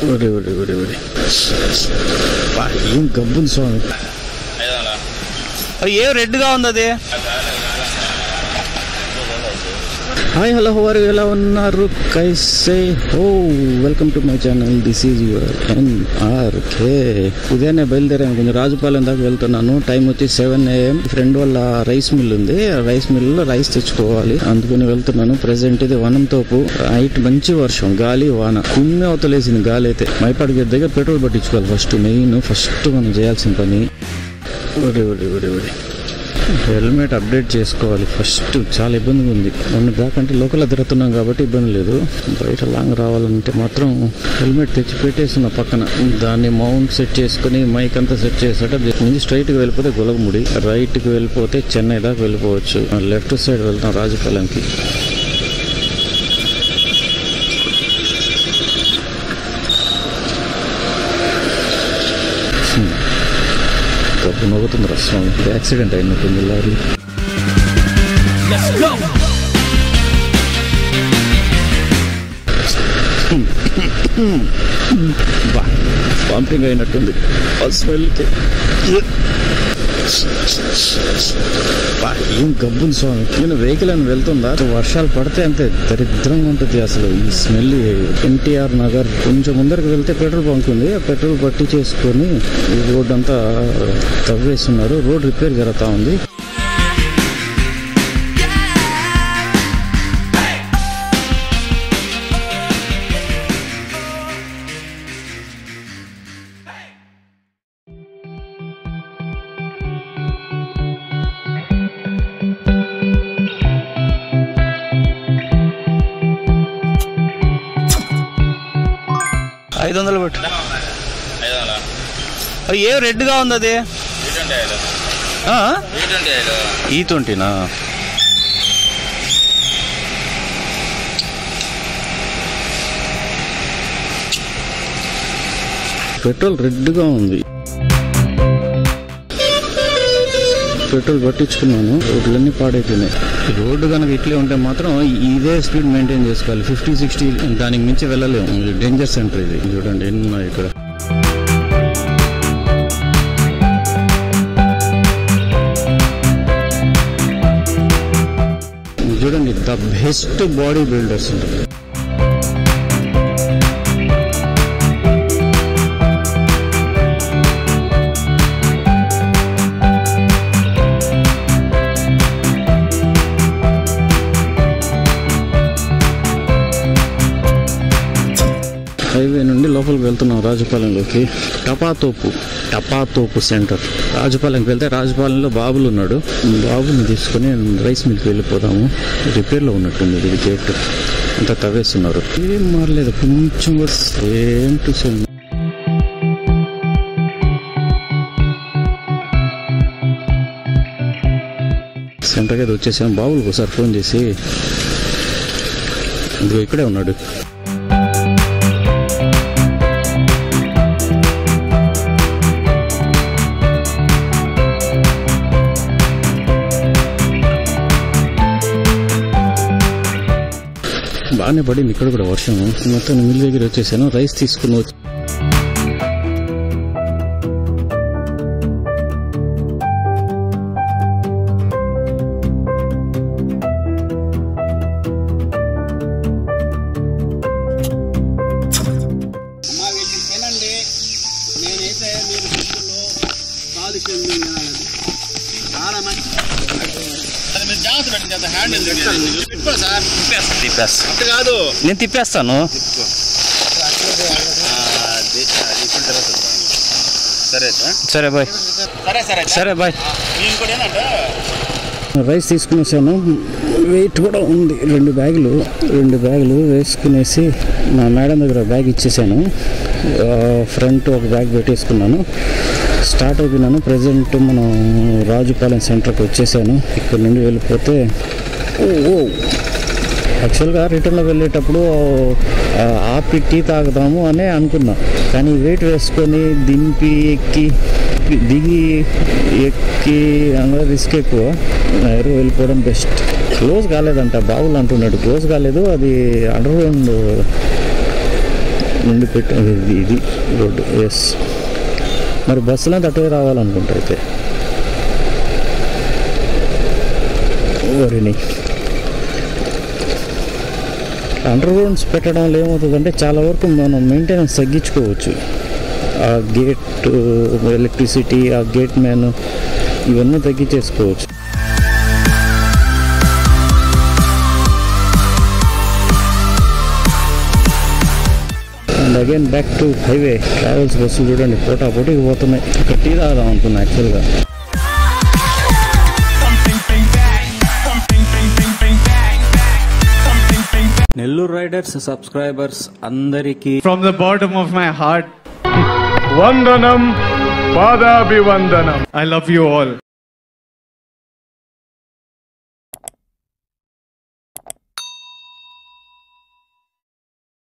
ఒరే ఒరే ఒరే ఒరే బా, ఏం గబ్బుంది స్వామి అది ఏ రెడ్గా ఉంది అది హాయ్ హలో హవర్ ఎలా ఉన్నారు కైసే ఓ welcome to my channel this is your NRK ఉదయాన్నే బయలుదేరాను కొంచెం రాజుపాలెం దాకా వెళ్తున్నాను టైం వచ్చి సెవెన్ ఏఎం ఫ్రెండ్ వాళ్ళ రైస్ మిల్ ఉంది ఆ రైస్ మిల్ లో రైస్ తెచ్చుకోవాలి అందుకని వెళ్తున్నాను ప్రెసెంట్ ఇది వనంతోపు నైట్ మంచి వర్షం గాలి వాన కుమ్మి అవతలేసింది గాలి అయితే మైపాడికి దగ్గర పెట్రోల్ పట్టించుకోవాలి ఫస్ట్ మెయిన్ ఫస్ట్ మనం చేయాల్సిన పని ఒరే ఒరే ఒరే ఒరే హెల్మెట్ అప్డేట్ చేసుకోవాలి ఫస్ట్ చాలా ఇబ్బందిగా ఉంది మొన్న దాకంటే లోకల్ తిరుగుతున్నాం కాబట్టి ఇబ్బంది లేదు బయట లాంగ్ రావాలంటే మాత్రం హెల్మెట్ తెచ్చి పెట్టేస్తున్న పక్కన దాన్ని మౌంట్ సెట్ చేసుకుని మైక్ అంతా సెట్ చేసాక నుంచి స్ట్రైట్కి వెళ్ళిపోతే గొలగముడి రైట్కి వెళ్ళిపోతే చెన్నై దాకా వెళ్ళిపోవచ్చు లెఫ్ట్ సైడ్ వెళ్తాం రాజపాలెంకి కప్పు నవ్వుతుంది రసం యాక్సిడెంట్ అయినట్టుంది లారీ బా పంపింగ్ అయినట్టుంది ఆ స్మెల్కి బా, ఏం గబ్బుంది స్వామి నేను వెహికల్ అని వెళ్తుందా వర్షాలు పడితే అంతే దరిద్రంగా ఉంటుంది అసలు ఈ స్మెల్ ఎన్టీఆర్ నగర్ కొంచెం ముందరికి వెళ్తే పెట్రోల్ బంక్ ఉంది ఆ పెట్రోల్ పట్టి చేసుకొని ఈ రోడ్ అంతా తవ్వేస్తున్నారు రోడ్ రిపేర్ జరుగుతూ ఉంది ఐదు వందలు పెట్టు అది ఏ రెడ్గా ఉంది అది ఆ? ఈ ట్వంటీనా పెట్రోల్ రెడ్గా ఉంది పెట్రోల్ పట్టించుకున్నాను రోడ్లన్నీ పాడైపోయినాయి రోడ్డు కనుక ఇట్లే ఉంటే మాత్రం ఇదే స్పీడ్ మెయింటైన్ చేసుకోవాలి ఫిఫ్టీ సిక్స్టీ దానికి మించి వెళ్ళలేము డేంజర్ సెంటర్ ఇది చూడండి ఎన్ని ఉన్నాయి ఇక్కడ చూడండి ద బెస్ట్ బాడీ బిల్డర్స్ ఉంటారు హైవే నుండి లోపలికి వెళ్తున్నాం రాజపాలెంలోకి టపాతోపు టపాతోపు సెంటర్ రాజపాలెంకి వెళ్తే రాజపాలెంలో బాబులు ఉన్నాడు బాబుని తీసుకొని రైస్ మిల్కి వెళ్ళిపోదాము రిపేర్లో ఉన్నట్టుంది ఇది గేట్ అంతా తవ్వేస్తున్నారు ఏం మారలేదు కొంచెం కూడా సేమ్ టు సేమ్ సెంటర్కి అయితే వచ్చేసాం బాబులకు ఒకసారి ఫోన్ చేసి ఇదిగో ఇక్కడే ఉన్నాడు బాగానే పడింది ఇక్కడ కూడా వర్షం మొత్తం మిల్ దగ్గర వచ్చేసాను రైస్ తీసుకుని వచ్చి అమ్మా వీటిని తినండి నేనైతే మీరు ఫుడ్లో కాలుష్యం తినాలి చాలా మంచి అది మీరు జాగ్రత్త పెట్టండి అంత హ్యాండిల్ పెట్టుకో సార్ తిప్పేస్తా అంత కాదు నేను తిప్పేస్తాను సరే సరే బాయ్ సరే సరే సరే బాయ్ మీ ఇంకోటి ఏంటంటే రైస్ తీసుకుని వచ్చాను వెయిట్ కూడా ఉంది రెండు బ్యాగులు రెండు బ్యాగులు వేసుకునేసి మా మేడం దగ్గర బ్యాగ్ ఇచ్చేసాను ఆ, ఫ్రంట్ ఒక బ్యాగ్ పెట్టేసుకున్నాను స్టార్ట్ అయిపోయినాను ప్రజెంట్ మనం రాజుపాలెం సెంటర్కి వచ్చేసాను ఇక్కడ నుండి వెళ్ళిపోతే ఓ ఓ యాక్చువల్గా రిటర్న్లో వెళ్ళేటప్పుడు ఆ, ఆపి టీ తాగుదాము అనే అనుకున్నా కానీ వెయిట్ వేసుకొని దింపి ఎక్కి దిగి ఎక్కి అందులో రిస్క్ ఎక్కువ ఎరు వెళ్ళిపోవడం బెస్ట్ క్లోజ్ కాలేదంట బావులు అంటున్నాడు క్లోజ్ కాలేదు అది అండర్ గ్రౌండ్ నుండి పెట్టి ఇది ఇది రోడ్డు ఎస్ మరి బస్సులో అటువే రావాలనుకుంటా అయితే ఓరిని అండర్ గ్రౌండ్స్ పెట్టడం వల్ల ఏమవుతుందంటే చాలా వరకు మనం మెయింటెనెన్స్ తగ్గించుకోవచ్చు ఆ గేట్ ఎలక్ట్రిసిటీ ఆ గేట్ మ్యాన్ ఇవన్నీ తగ్గించేసుకోవచ్చు and again back to highway travels బస్సులు చూడండి పోటా పోటీకి పోతున్నాయి ఇక్కడ టీ తాగుదాం అనుకున్నా యాక్చువల్గా నెల్లూరు రైడర్స్ సబ్స్క్రైబర్స్ అందరికీ From the bottom of my heart, వందనం పాదాభివందనం I love you all.